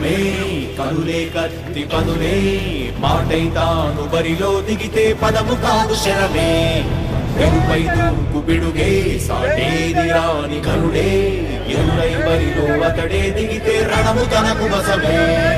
శరమే కనులే కత్తి పదులే మాటై తాను బరిలో దిగితే పదము కాదు శరమే వెనుపై దూకు పిడుగే సాటేది రాని కనుడే ఎరుడై బరిలో అతడే దిగితే రణము తనకు వసమే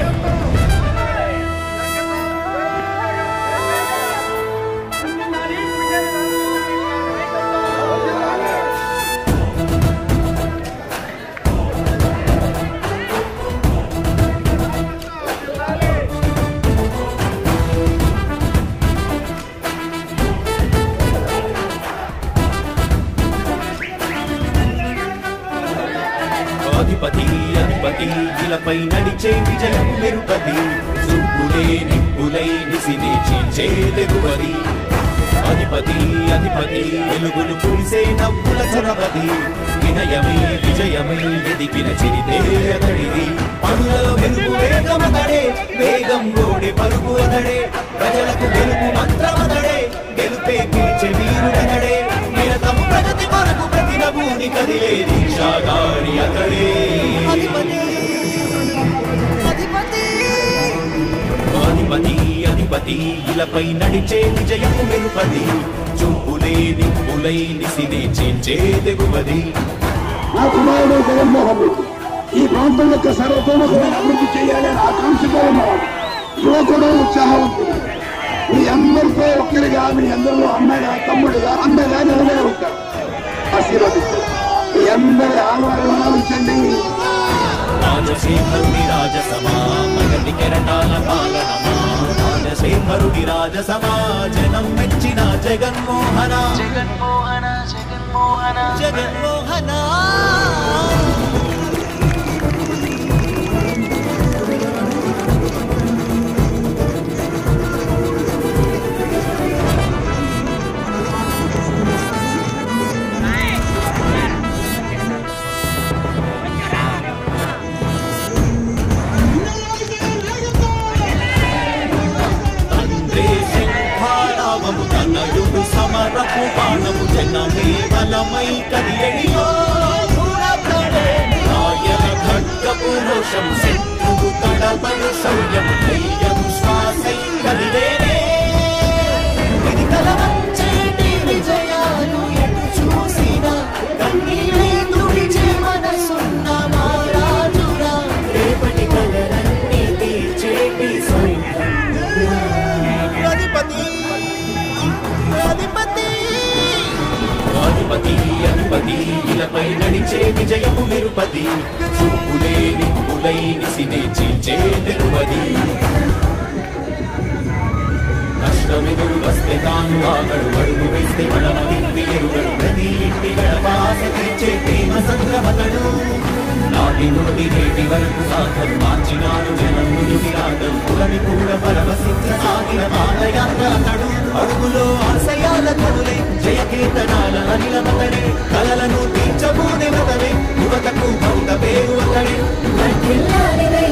అధిపతి అధిపతి ఇలపై నడిచే విజయం మెరుపతి సుబ్బులే నిప్పులై నిసిని చీల్చే తెగువది అధిపతి అధిపతి వెలుగులు కురిసే నవ్వుల చొరవది వినయమై విజయమై ఎదిగిన చిరితే అతడిది పనులలో వెలుగు వేగమతడే వేగం ఓడే పరుగు అతడే ప్రజలకు వెలుగు మంత్రమతడే గెలుపే పిలిచే వీరుడతడే నిరతము ప్రగతి కొరకు ప్రతి నభూని కదిలే దీక్షాగారి అతడే అధిపతి అధిపతి ఇలపై నడిచే విజయము మెరుపది చూపులే నిప్పులై నిసినే చేంచే తెగువది నా కుమారుడు జగన్మోహన్ రెడ్డి ఈ ప్రాంతం యొక్క సర్వతోముఖమైన అభివృద్ధి చేయాలని ఆకాంక్షతో ఉన్నవాడు యువకుడు ఉత్సాహవంతుడు మీ అందరితో ఒక్కరిగా మీ అందరిలో అన్నగా తమ్ముడుగా అందగా నిలబడి ఉంటాడు ఆశీర్వదించండి మీ అందరి ఆదరణించండి రాజశేఖరుడి రాజసమా మగటి కెరటాల పాలనమా రాజశేఖరుడి రాజసమా జనం మెచ్చిన జగన్మోహన జగన్మోహన జగన్మోహన జగన్మోహన తండ్రి సింహారావము తనయుడు సమరపు బాణము జనమే బలమై కదియడియో రాయల ఖడ్గపు రోషం శత్రువు తడబడు శౌర్యం ధైర్యం శ్వాసై కదిలేనే ఇది కలవంచేటి విజయాలు ఎటు చూసినా కన్నీళ్ళే తుడిచే మనసున్న మా రాజురా రేపటి కలలన్నీ తీర్చేటి సైన్యం అధిపతి అధిపతి అధిపతి అధిపతి ఇలపై నడిచే విజయము నిరుపతి చూపులే నిప్పులై నిసినే చీల్చే తెరువది కష్టమెదురు వస్తే తాను ఆగడు అడుగు వేస్తే మడమ తిప్పి ఎరుగడు ప్రతి ఇంటి గడపాస తీర్చే ప్రేమ సంగ్రమతడు నాటి నుండి నేటి వరకు సాధను మార్చినాడు జనం ముందుకి రాగం కులని కూడా పరవశించ సాగిన పాదయాత్ర అతడు అడుగులో ఆశయాల కదులే జయకీర్తనాల అనిలమతడే కలలను తీర్చబూనే మతడే యువతకు భౌత పేరు అతడే వర్ధిల్లాలి